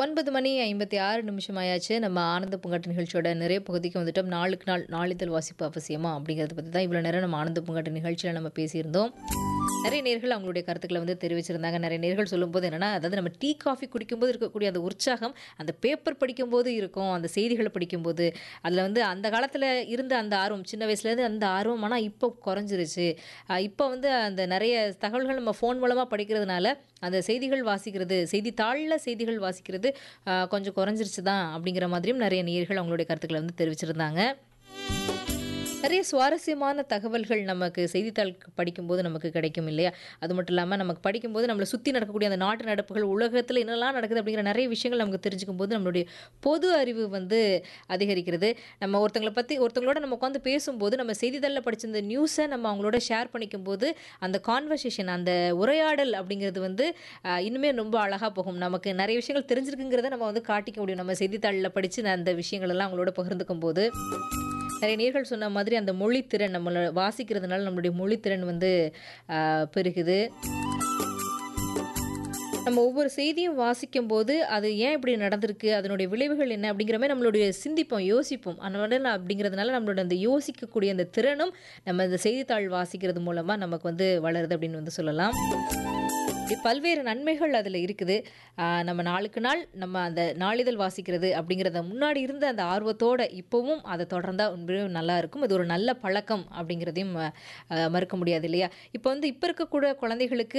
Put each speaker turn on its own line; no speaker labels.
ஒன்பது மணி ஐம்பத்தி ஆறு நிமிஷம் ஆயாச்சு நம்ம ஆனந்த பூங்காட்டு நிகழ்ச்சியோட நிறைய பகுதிக்கு வந்துட்டோம் நாளுக்கு நாள் நாளிதழ் வாசிப்பு அவசியமா அப்படிங்கிறத பற்றி தான் இவ்வளோ நேரம் நம்ம ஆனந்த பூங்காட்டு நிகழ்ச்சியில் நம்ம பேசியிருந்தோம் நிறைய நேர்கள் அவங்களுடைய கருத்துக்களை வந்து தெரிவிச்சிருந்தாங்க நிறைய நேர்கள் சொல்லும்போது என்னென்னா அதாவது நம்ம டீ காஃபி குடிக்கும்போது இருக்கக்கூடிய அந்த உற்சாகம் அந்த பேப்பர் படிக்கும்போது இருக்கும் அந்த செய்திகளை படிக்கும்போது அதில் வந்து அந்த காலத்தில் இருந்த அந்த ஆர்வம் சின்ன வயசுலேருந்து அந்த ஆர்வம் ஆனால் இப்போ குறைஞ்சிருச்சு அஹ் இப்போ வந்து அந்த நிறைய தகவல்கள் நம்ம ஃபோன் மூலமாக படிக்கிறதுனால அந்த செய்திகள் வாசிக்கிறது செய்தித்தாளில் செய்திகள் வாசிக்கிறது அஹ், கொஞ்சம் குறைஞ்சிருச்சு தான் அப்படிங்கிற மாதிரியும் நிறைய நேயர்கள் அவங்களுடைய கருத்துக்களை வந்து தெரிவிச்சிருந்தாங்க நிறைய சுவாரஸ்யமான தகவல்கள் நமக்கு செய்தித்தாள் படிக்கும்போது நமக்கு கிடைக்கும் இல்லையா அது மட்டும் இல்லாமல் நமக்கு படிக்கும்போது நம்மளை சுற்றி நடக்கக்கூடிய அந்த நாட்டு நடப்புகள் உலகத்தில் என்னெல்லாம் நடக்குது அப்படிங்கிற நிறைய விஷயங்கள் நமக்கு தெரிஞ்சுக்கும் போது நம்மளுடைய பொது அறிவு வந்து அதிகரிக்கிறது நம்ம ஒருத்தங்களை பற்றி ஒருத்தங்களோட நம்ம உட்காந்து பேசும்போது நம்ம செய்தித்தாளில் படிச்ச இந்த நியூஸை நம்ம அவங்களோட ஷேர் பண்ணிக்கும் போது அந்த கான்வர்சேஷன் அந்த உரையாடல் அப்படிங்கிறது வந்து ஆஹ், இன்னுமே ரொம்ப அழகாக போகும் நமக்கு நிறைய விஷயங்கள் தெரிஞ்சிருக்குங்கிறத நம்ம வந்து காட்டிக்க முடியும் நம்ம செய்தித்தாளில் படித்து அந்த விஷயங்கள் எல்லாம் அவங்களோட பகிர்ந்துக்கும் போது நிறைய நேர்கள் சொன்ன மாதிரி அந்த மொழித்திறன் நம்மளை வாசிக்கிறதுனால நம்மளுடைய மொழித்திறன் வந்து ஆஹ், பெருகுது நம்ம ஒவ்வொரு செய்தியும் வாசிக்கும் போது அது ஏன் இப்படி நடந்திருக்கு அதனுடைய விளைவுகள் என்ன அப்படிங்கிற மாதிரி நம்மளுடைய சிந்திப்போம் யோசிப்போம் அதனால அப்படிங்கிறதுனால நம்மளோட அந்த யோசிக்கக்கூடிய அந்த திறனும் நம்ம இந்த செய்தித்தாள் வாசிக்கிறது மூலமாக நமக்கு வந்து வளருது அப்படின்னு வந்து சொல்லலாம் இப்படி பல்வேறு நன்மைகள் அதில் இருக்குது ஆஹ் நம்ம நாளுக்கு நாள் நம்ம அந்த நாளிதழ் வாசிக்கிறது அப்படிங்கிறத முன்னாடி இருந்த அந்த ஆர்வத்தோட இப்போவும் அதை தொடர்ந்தா உண்மையும் நல்லா இருக்கும் இது ஒரு நல்ல பழக்கம் அப்படிங்கிறதையும் ஆஹ் மறுக்க முடியாது இல்லையா இப்போ வந்து இப்போ இருக்கக்கூடிய குழந்தைகளுக்கு